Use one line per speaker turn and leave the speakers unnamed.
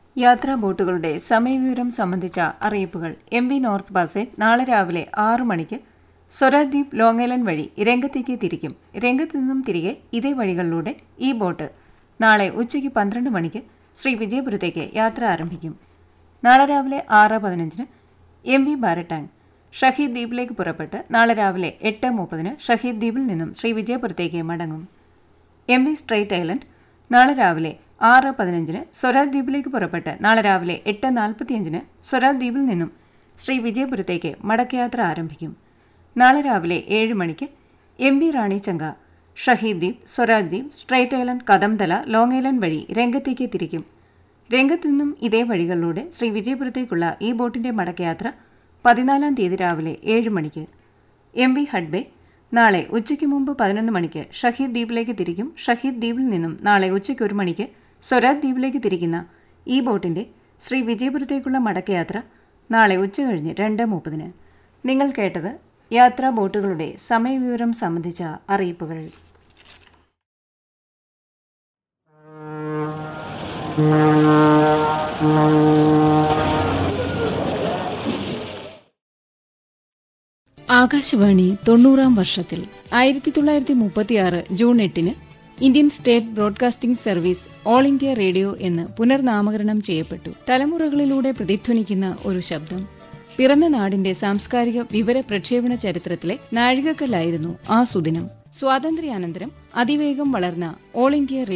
യാത്രാ ബോട്ടുകളുടെ സമയവിവരം സംബന്ധിച്ച അറിയിപ്പുകൾ എം വി നോർത്ത് പാസേജ് നാളെ രാവിലെ ആറു മണിക്ക് സ്വരാദ്വീപ് ലോങ്ങേലൻ വഴി രംഗത്തേക്ക് തിരിക്കും രംഗത്ത് നിന്നും തിരികെ ഇതേ വഴികളിലൂടെ ഈ ബോട്ട് നാളെ ഉച്ചയ്ക്ക് പന്ത്രണ്ട് മണിക്ക് ശ്രീ വിജയപുരത്തേക്ക് യാത്ര ആരംഭിക്കും നാളെ രാവിലെ ആറ് പതിനഞ്ചിന് എം വി ബാരട്ടാങ് ഷഹീദ് ദ്വീപിലേക്ക് പുറപ്പെട്ട് നാളെ രാവിലെ എട്ട് മുപ്പതിന് ഷഹീദ് ദ്വീപിൽ നിന്നും ശ്രീ വിജയപുരത്തേക്ക് മടങ്ങും എം വി സ്ട്രൈറ്റ് ഐലൻഡ് നാളെ രാവിലെ ആറ് പതിനഞ്ചിന് സ്വരാജ് ദ്വീപിലേക്ക് പുറപ്പെട്ട് നാളെ രാവിലെ എട്ട് നാൽപ്പത്തിയഞ്ചിന് സ്വരാജ് ദ്വീപിൽ നിന്നും ശ്രീ വിജയപുരത്തേക്ക് മടക്കയാത്ര ആരംഭിക്കും നാളെ രാവിലെ ഏഴ് മണിക്ക് M V Rani Chanka Shaheed Dweep Swaraj Dweep strait island Kadamtala long island വഴി രംഗത്തേക്ക് തിരിക്കും രംഗത്ത് നിന്നും ഇതേ വഴികളിലൂടെ ശ്രീ വിജയപുരത്തേക്കുള്ള ഈ ബോട്ടിന്റെ മടക്കയാത്ര പതിനാലാം തീയതി രാവിലെ ഏഴ് മണിക്ക് എം വി ഹഡ്ബേ നാളെ ഉച്ചയ്ക്ക് മുമ്പ് പതിനൊന്ന് മണിക്ക് ഷഹീദ് ദ്വീപിലേക്ക് തിരിക്കും ഷഹീദ് ദ്വീപിൽ നിന്നും നാളെ ഉച്ചയ്ക്ക് ഒരു മണിക്ക് സ്വരാജ് ദ്വീപിലേക്ക് തിരിക്കുന്ന ഈ ബോട്ടിന്റെ ശ്രീ വിജയപുരത്തേക്കുള്ള മടക്കയാത്ര നാളെ ഉച്ച കഴിഞ്ഞ് രണ്ട് മുപ്പതിന് നിങ്ങൾ കേട്ടത് യാത്രാ ബോട്ടുകളുടെ സമയവിവരം സംബന്ധിച്ച അറിയിപ്പുകൾ ആകാശവാണി തൊണ്ണൂറാം വർഷത്തിൽ ആയിരത്തി തൊള്ളായിരത്തി മുപ്പത്തിയാറ് ജൂൺ എട്ടിന് Indian state broadcasting service all India radio എന്ന് പുനർനാമകരണം ചെയ്യപ്പെട്ടു തലമുറകളിലൂടെ പ്രതിധ്വനിക്കുന്ന ഒരു ശബ്ദം പിറന്ന നാടിന്റെ സാംസ്കാരിക വിവര പ്രക്ഷേപണ ചരിത്രത്തിലെ നാഴികക്കല്ലായിരുന്നു ആ സുദിനം സ്വാതന്ത്ര്യാനന്തരം അതിവേഗം വളർന്ന ഓൾ ഇന്ത്യ